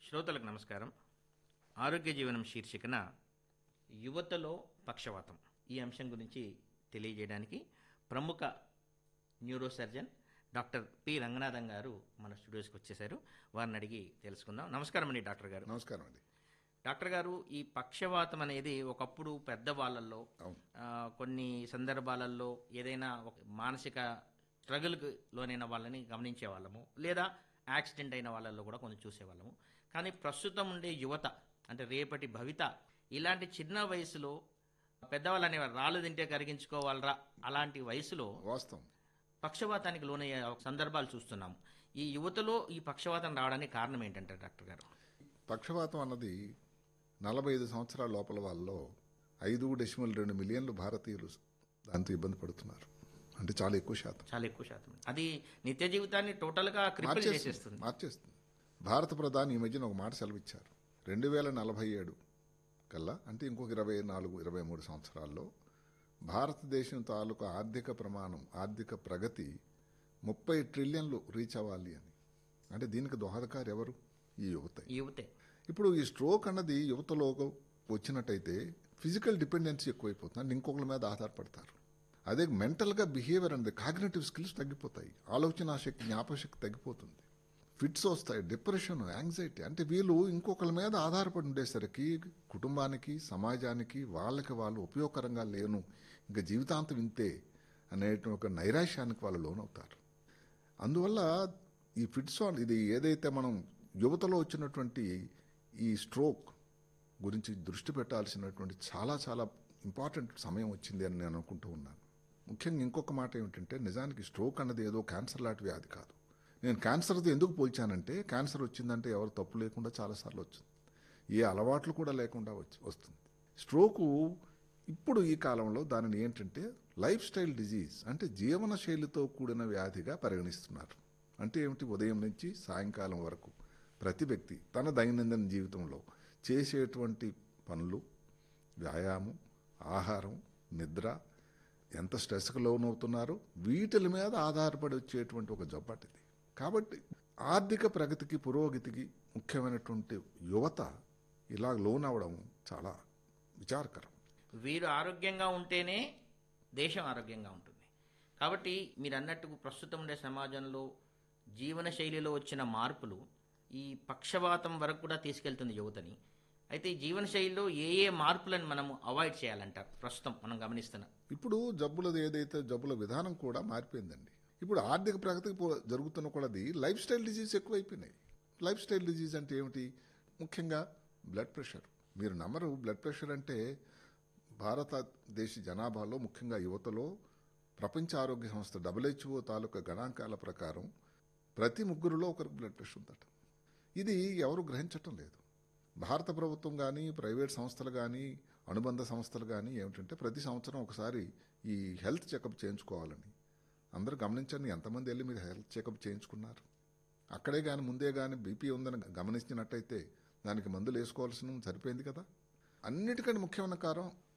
శ్రోతలకు నమస్కారం ఆరోగ్య జీవనం శీర్షికన యువతలో పక్షవాతం ఈ అంశం గురించి తెలియజేయడానికి ప్రముఖ neuro surgeon doctor P Ranganathan garu మన స్టూడియోస్కి వచ్చేసారు వారిని అడిగి తెలుసుకుందాం నమస్కారం అండి డాక్టర్ గారు నమస్కారం అండి డాక్టర్ గారు ఈ పక్షవాతం అనేది ఒకప్పుడు పెద్దవాళ్ళల్లో అవును ఆ, కొన్ని సందర్భాలలో ఏదైనా ఒక మానసిక స్ట్రగుల్కి లోనైన వాళ్ళని గమనించే వాళ్ళము లేదా యాక్సిడెంట్ అయిన వాళ్ళల్లో కూడా కొంచెం చూసేవాళ్ళము కానీ ప్రస్తుతం ఉండే యువత అంటే రేపటి భవిత ఇలాంటి చిన్న వయసులో పెద్దవాళ్ళు అనేవారు రాళ్ళు తింటే కరిగించుకోవాలరా అలాంటి వయసులో వాస్తవం పక్షవాతానికి లోనయ్యే సందర్భాలు చూస్తున్నాము ఈ యువతలో ఈ పక్షవాతం రావడానికి కారణం ఏంటంటారు డాక్టర్ గారు పక్షవాతం అన్నది నలభై ఐదు సంవత్సరాల లోపల వాళ్ళలో ఐదు డెసిమల్ రెండు మిలియన్లు భారతీయులు దాంతో ఇబ్బంది పడుతున్నారు అంటే చాలా ఎక్కువ శాతం చాలా ఎక్కువ శాతం అది నిత్య జీవితాన్ని టోటల్గా క్రిపుల్ చేసేస్తుంది మార్చేస్తుంది భారత ప్రధాని ఈ మధ్యన ఒక మాట సెలవిచ్చారు రెండు వేల నలభై ఏడు కల్లా అంటే ఇంకొక ఇరవై నాలుగు ఇరవై మూడు సంవత్సరాల్లో భారతదేశం తాలూకు ఆర్థిక ప్రమాణం ఆర్థిక ప్రగతి ముప్పై ట్రిలియన్లు రీచ్ అవ్వాలి అని అంటే దీనికి దోహదకారు ఎవరు ఈ యువత ఈ యువతే ఇప్పుడు ఈ స్ట్రోక్ అన్నది యువతలో వచ్చినట్టయితే ఫిజికల్ డిపెండెన్సీ ఎక్కువైపోతుంది అంటే ఇంకొకరి మీద ఆధారపడతారు అదే మెంటల్గా బిహేవియర్ అనేది కాగ్నేటివ్ స్కిల్స్ తగ్గిపోతాయి ఆలోచన శక్తి జ్ఞాపశక్తి తగ్గిపోతుంది ఫిట్స్ వస్తాయి డిప్రెషన్ యాంగ్జైటీ అంటే వీళ్ళు ఇంకొకరి మీద ఆధారపడి ఉండేసరికి కుటుంబానికి సమాజానికి వాళ్ళకి వాళ్ళు ఉపయోగకరంగా లేను ఇంకా జీవితాంతం ఇంతే అనేటువంటి ఒక నైరాశ్యానికి వాళ్ళు లోనవుతారు అందువల్ల ఈ ఫిట్స్ ఆన్ ఇది ఏదైతే మనం యువతలో వచ్చినటువంటి ఈ స్ట్రోక్ గురించి దృష్టి పెట్టాల్సినటువంటి చాలా చాలా ఇంపార్టెంట్ సమయం వచ్చింది అని నేను అనుకుంటూ ఉన్నాను ముఖ్యంగా ఇంకొక మాట ఏమిటంటే నిజానికి స్ట్రోక్ అన్నది ఏదో క్యాన్సర్ లాంటి వ్యాధి కాదు నేను క్యాన్సర్తో ఎందుకు పోల్చానంటే క్యాన్సర్ వచ్చిందంటే ఎవరు తప్పు లేకుండా చాలాసార్లు వచ్చింది ఏ అలవాట్లు కూడా లేకుండా వచ్చి వస్తుంది స్ట్రోకు ఇప్పుడు ఈ కాలంలో దానిని ఏంటంటే లైఫ్ స్టైల్ డిజీజ్ అంటే జీవన శైలితో కూడిన వ్యాధిగా పరిగణిస్తున్నారు అంటే ఏమిటి ఉదయం నుంచి సాయంకాలం వరకు ప్రతి వ్యక్తి తన దైనందిన జీవితంలో చేసేటువంటి పనులు వ్యాయామం ఆహారం నిద్ర ఎంత స్ట్రెస్కి లోనవుతున్నారో వీటిల మీద ఆధారపడి వచ్చేటువంటి ఒక జబ్బటిది కాబట్టి ఆర్థిక ప్రగతికి పురోగతికి ముఖ్యమైనటువంటి యువత ఇలా లోన్ అవడం చాలా విచారకరం వీరు ఆరోగ్యంగా ఉంటేనే దేశం ఆరోగ్యంగా ఉంటుంది కాబట్టి మీరు అన్నట్టు ప్రస్తుతం ఉండే సమాజంలో జీవన శైలిలో వచ్చిన మార్పులు ఈ పక్షవాతం వరకు కూడా తీసుకెళ్తుంది యువతని అయితే ఈ జీవన శైలిలో ఏ ఏ మార్పులను మనము అవాయిడ్ చేయాలంటారు ప్రస్తుతం మనం గమనిస్తున్నాం ఇప్పుడు జబ్బులది ఏదైతే జబ్బుల విధానం కూడా మారిపోయిందండి ఇప్పుడు ఆర్థిక ప్రగతికి పో- జరుగుతున్న కొలది లైఫ్ స్టైల్ డిజీజ్ ఎక్కువైపోయినాయి లైఫ్ స్టైల్ డిజీజ్ అంటే ఏమిటి ముఖ్యంగా బ్లడ్ ప్రెషర్ మీరు నమ్మరు బ్లడ్ ప్రెషర్ అంటే భారతదేశ జనాభాలో ముఖ్యంగా యువతలో ప్రపంచ ఆరోగ్య సంస్థ డబ్ల్యూహెచ్ఓ తాలూకా గణాంకాల ప్రకారం ప్రతి ముగ్గురులో ఒకరికి బ్లడ్ ప్రెషర్ ఉందట ఇది ఎవరు గ్రహించటం లేదు భారత ప్రభుత్వం కానీ ప్రైవేట్ సంస్థలు కానీ అనుబంధ సంస్థలు కానీ ఏమిటంటే ప్రతి సంవత్సరం ఒకసారి ఈ హెల్త్ చెకప్ చేయించుకోవాలని అందరూ గమనించండి ఎంతమంది వెళ్ళి మీరు హెల్త్ చెకప్ చేయించుకున్నారు అక్కడే కానీ ముందే కానీ బీపీ ఉందని గమనించినట్టయితే దానికి మందులు వేసుకోవాల్సిన సరిపోయింది కదా అన్నిటికంటే ముఖ్యమైన కారణం